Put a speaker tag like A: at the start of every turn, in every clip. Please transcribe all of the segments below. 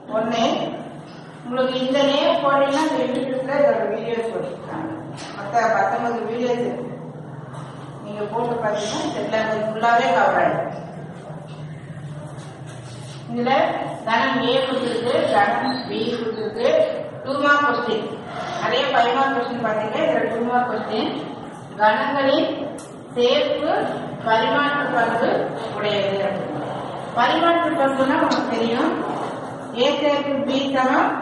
A: ஒண்ணு உங்களுக்கு இந்த நேம் போனீங்கன்னா இந்த யூடியூப்ல இதோட வீடியோஸ் வரும் மொத்த பத்தொன்பது வீடியோஸ் இருக்கு நீங்க போட்டு பார்த்தீங்கன்னா எல்லாமே ஃபுல்லாவே கவர் ஆயிடும் இதுல கணம் ஏ கொடுத்துருக்கு கணம் பி கொடுத்துருக்கு டூ மார்க் கொஸ்டின் நிறைய ஃபைவ் மார்க் கொஸ்டின் பார்த்தீங்கன்னா இதுல டூ மார்க் கொஸ்டின் கணங்களின் சேர்ப்பு பரிமாற்று பண்பு உடையது அப்படின்னு. பரிமாற்று பண்புனா நமக்கு தெரியும் ஏ சேர்ப்பு பி சமம்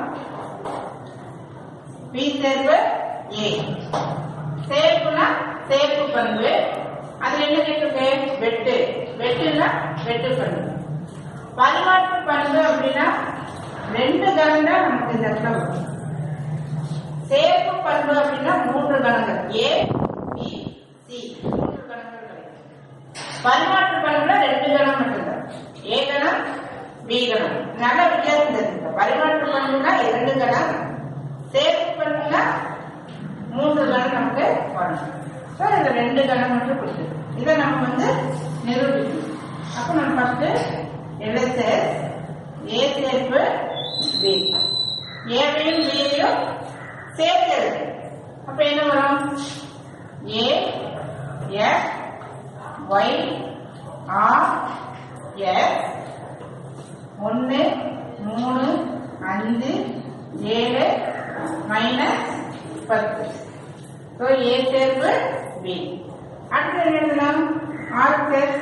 A: பி சேர்ப்பு ஏ சேர்ப்புனா சேர்ப்பு பண்பு அதுல என்ன கேட்டிருக்கு வெட்டு வெட்டுனா வெட்டு பண்பு பரிமாற்று பண்பு அப்படின்னா ரெண்டு கணம் தான் நமக்கு இந்த இடத்துல வரும் சேர்ப்பு பண்பு அப்படின்னா மூன்று கணங்கள் ஏ பி சி மூன்று கணங்கள் கிடைக்கும் பரிமாற்று பண்புல ரெண்டு கணம் மட்டும்தான் ஏ கணம் பி கணம் நல்ல வித்தியாசம் தெரிஞ்சுக்க பரிமாற்று பண்புனா இரண்டு கணம் சேர்ப்பு பண்புனா மூன்று கணம் நமக்கு வரும் ஸோ இந்த ரெண்டு கணம் மட்டும் கொடுத்துருக்கு இதை நம்ம வந்து நிரூபிக்கணும் அப்போ நம்ம ஃபர்ஸ்ட் எல்எஸ்எஸ் ஏ சேர்ப்பு பி ஏவையும் பியையும் சேர்த்து எழுது அப்ப என்ன வரும் A S Y R S ஒன்று மூணு அஞ்சு ஏழு மைனஸ் பத்து ஸோ ஏ சேர்ப்பு பி அடுத்து என்ன எழுதலாம் ஆர் பிளஸ்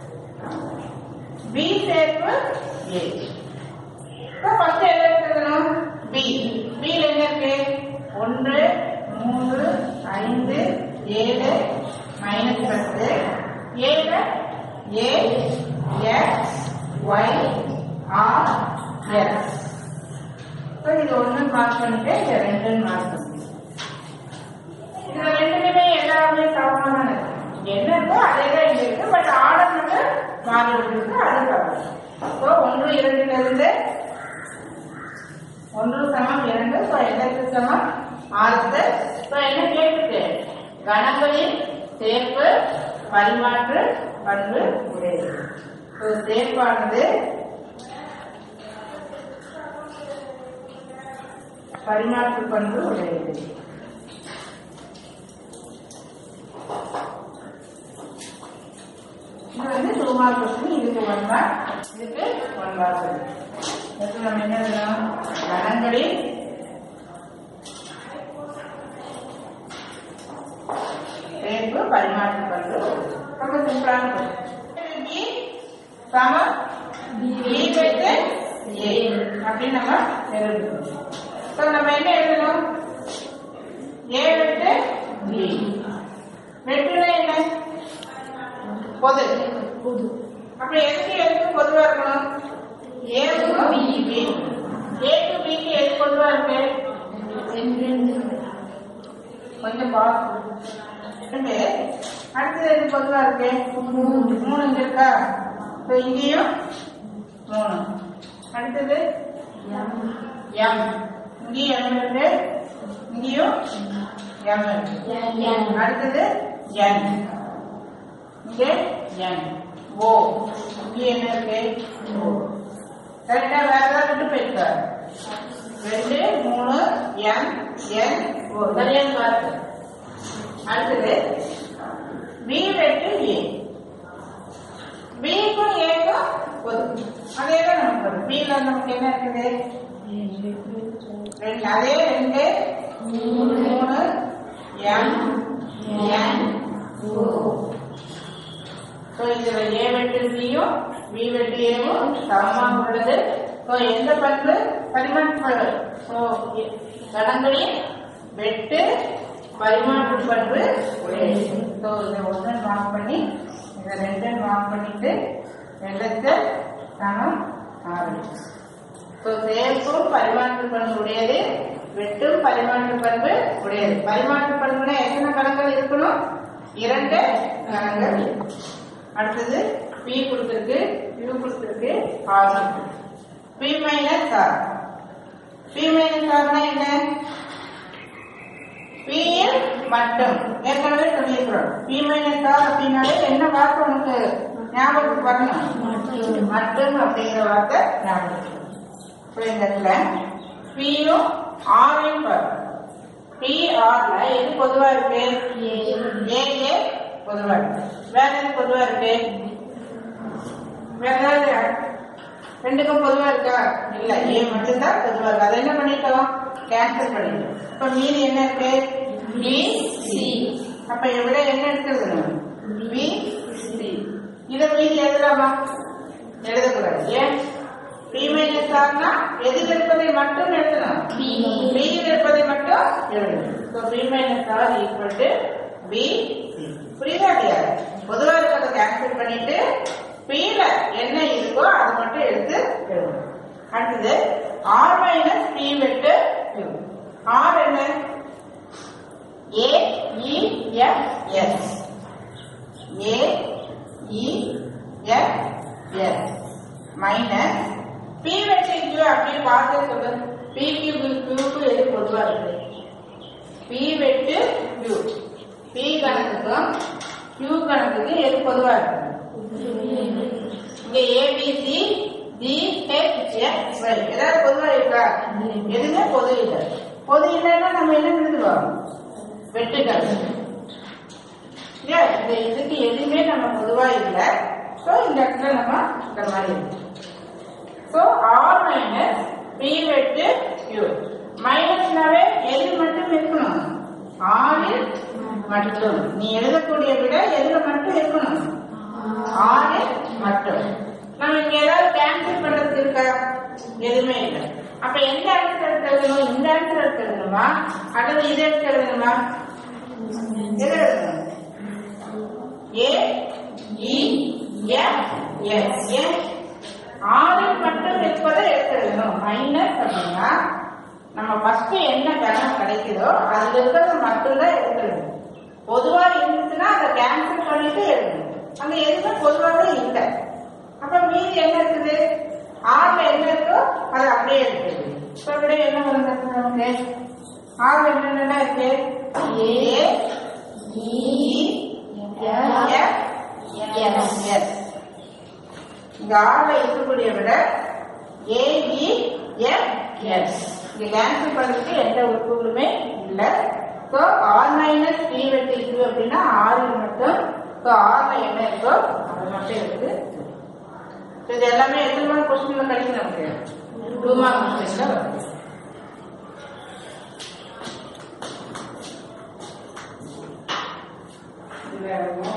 A: பி சேர்ப்பு ஏ இப்போ ஃபர்ஸ்ட் என்ன எழுதணும் பி பியில் என்ன இருக்கு ஒன்று மூன்று ஐந்து ஏழு மைனஸ் பத்து ஏழு A X Y R S so இது ஒன்று மார்க் பண்ணிட்டு இது ரெண்டுன்னு மார்க் பண்ணிட்டு இதுல ரெண்டுமே எல்லாமே சமமா தான் இருக்கு என்ன இருக்கோ அதே தான் இங்க இருக்கு பட் ஆர்டர் மட்டும் மாறி விட்டுருக்கு அது தவறு ஸோ ஒன்று இரண்டுல இருந்து ஒன்று சமம் இரண்டு ஸோ எதற்கு சமம் ஆறு ஸோ என்ன கேட்டுட்டு கணங்களின் சேர்ப்பு பரிமாற்று பண்பு உடையது ஸோ சேர்ப்பானது பரிமாற்று பண்பு உடையது இது வந்து டூ மார்க் கொஸ்டின் இதுக்கு ஒன் மார்க் இதுக்கு ஒன் மார்க் அடுத்து நம்ம என்ன எழுதலாம் கணங்களில் சேர்ப்பு பரிமாற்று பண்பு ரொம்ப சிம்பிளான கொஸ்டின் பி சம பி வெட்டு ஏ அப்படின்னு நம்ம எழுதணும் ஸோ நம்ம என்ன எழுதணும் ஏ வெட்டு பி வெட்டுனா என்ன பொது பொது அப்படி எதுக்கு எதுக்கு பொதுவா இருக்கணும் ஏக்கும் பி ஏக்கு பிக்கு எது பொதுவா இருக்கு கொஞ்சம் பார்த்து ரெண்டு அடுத்தது எது பொதுவா இருக்கு மூணு இங்க இருக்கா இப்போ இங்கேயும் மூணு அடுத்தது எம் இங்கேயும் எம் இருக்கு இங்கேயும் எம் இருக்கு அடுத்தது என் இங்கே என் ஓ இங்கே என்ன இருக்கு ஓ கரெக்டா வேற ஏதாவது விட்டு போயிருக்கா ரெண்டு மூணு என் என் ஓ சரியான பார்த்து அடுத்தது பி வெட்டு ஏ பிக்கும் ஏக்கும் பொது அதே தான் நமக்கு வரும் பில நமக்கு என்ன இருக்குது ரெண்டு அதே ரெண்டு மூணு எம் என் ஓ ஸோ இதுல ஏ வெட்டு பியும் பி வெட்டு ஏவும் சமமாக உள்ளது ஸோ எந்த பண்பு பரிமாற்று ஸோ கடங்களின் வெட்டு பரிமாற்று பண்பு உடையது ஸோ இதை ஒன்று மார்க் பண்ணி இதை ரெண்டு மார்க் பண்ணிட்டு வெள்ளத்தை சமம் ஆறு ஸோ சேர்ப்பும் பரிமாற்று பண்பு உடையது வெட்டும் பரிமாற்று பண்பு உடையது பரிமாற்று பண்புனா எத்தனை கணங்கள் இருக்கணும் இரண்டு கணங்கள் அடுத்தது பி கொடுத்துருக்கு யூ கொடுத்துருக்கு R B minus R B minus ஆர்னா என்ன பியில் மட்டும் ஏற்கனவே சொல்லியிருக்கிறோம் பி மைனஸ் ஆர் அப்படின்னாலே என்ன வார்த்தை உனக்கு ஞாபகத்துக்கு வரணும் மட்டும் அப்படிங்கிற வார்த்தை ஞாபகம் இப்போ இந்த இடத்துல பியும் ஆரையும் பாருங்க பி ஆர்ல எது பொதுவா இருக்கு ஏ ஏ பொதுவா இருக்கு வேற எது பொதுவா இருக்கு வேற ஏதாவது ரெண்டுக்கும் பொதுவா இருக்கா இல்ல ஏ மட்டும்தான் பொதுவா இருக்கு அதை என்ன பண்ணிட்டோம் கேன்சல் பண்ணிட்டோம் இப்ப மீதி என்ன இருக்கு பி சி அப்ப எவ்வளவு என்ன எடுக்கிறது பி சி இதை மீதி எழுதலாமா எழுதக்கூடாது ஏன் பி மைனஸ் ஆர்னா எதில் இருப்பதை மட்டும் எழுதணும் பியில் இருப்பதை மட்டும் எழுதணும் so B minus R equal to B புரியுதா இல்லையா பொதுவாக இருக்கிறத கேன்சல் பண்ணிட்டு பியில என்ன இருக்கோ அதை மட்டும் எடுத்து எழுதணும் அடுத்தது ஆர் மைனஸ் பி வெட்டு ஆர் என்ன A E F S A E F S minus B வெட்டு கியூ அப்படியே பார்த்து சொல்லு பி கியூ கியூக்கு எது பொதுவா இருக்கு பி வெட்டு கியூ பி கணக்குக்கும் கியூ கணக்குக்கு எது பொதுவா இருக்கு இங்க A B C D H X Y ஏதாவது பொதுவா இருக்கா எதுவுமே பொது இல்லை பொது இல்லைன்னா நம்ம என்ன எழுதுவோம் வெட்டுக்கள் இல்லையா இந்த இதுக்கு எதுவுமே நம்ம பொதுவா இல்லை ஸோ இந்த இடத்துல நம்ம இந்த மாதிரி இருக்கு ஸோ ஆர் மைனஸ் பி வெட்டு கியூ மைனஸ்னாவே எது மட்டும் இருக்கணும் ஆறில் மட்டும் நீ எழுதக்கூடிய விட எதுல மட்டும் இருக்கணும் ஆறில் மட்டும் நம்ம இங்க ஏதாவது கேன்சல் பண்றதுக்கு இருக்கா எதுவுமே இல்லை அப்ப எந்த ஆன்சர் எடுத்து எழுதணும் இந்த ஆன்சர் எடுத்து எழுதணுமா அல்லது இதை எடுத்து எழுதணுமா எது எழுதணும் ஏ இ எஃப் எஸ் ஏன் ஆறில் மட்டும் இருப்பதை எடுத்து எழுதணும் மைனஸ் அப்படின்னா நம்ம ஃபர்ஸ்ட் என்ன கணம் கிடைக்குதோ அதுல இருக்கிறத மட்டும்தான் எடுத்துடணும் பொதுவா இருந்துச்சுன்னா அதை கேன்சல் பண்ணிட்டு எழுதணும் அங்க எதுவுமே பொதுவாகவே இல்லை அப்ப மீதி என்ன இருக்குது ஆறுல என்ன இருக்கோ அது அப்படியே இருக்குது இப்ப விட என்ன வருது நமக்கு ஆறுல என்னென்ன இருக்கு ஏ எஸ் எஸ் இங்க ஆறுல இருக்கக்கூடிய விட ஏ பி எஃப் எஸ் இங்க கேன்சல் பண்றதுக்கு எந்த உறுப்புகளுமே இல்லை ஸோ ஆர் மைனஸ் பி வெட்டி கியூ அப்படின்னா ஆறில் மட்டும் ஸோ ஆர்ல என்ன இருக்கோ அது மட்டும் இருக்கு ஸோ இது எல்லாமே எத்தனை மார்க் கொஸ்டின்ல கிடைக்கும் நமக்கு டூ மார்க் கொஸ்டின்ல வரும் இது வேற ஒண்ணும்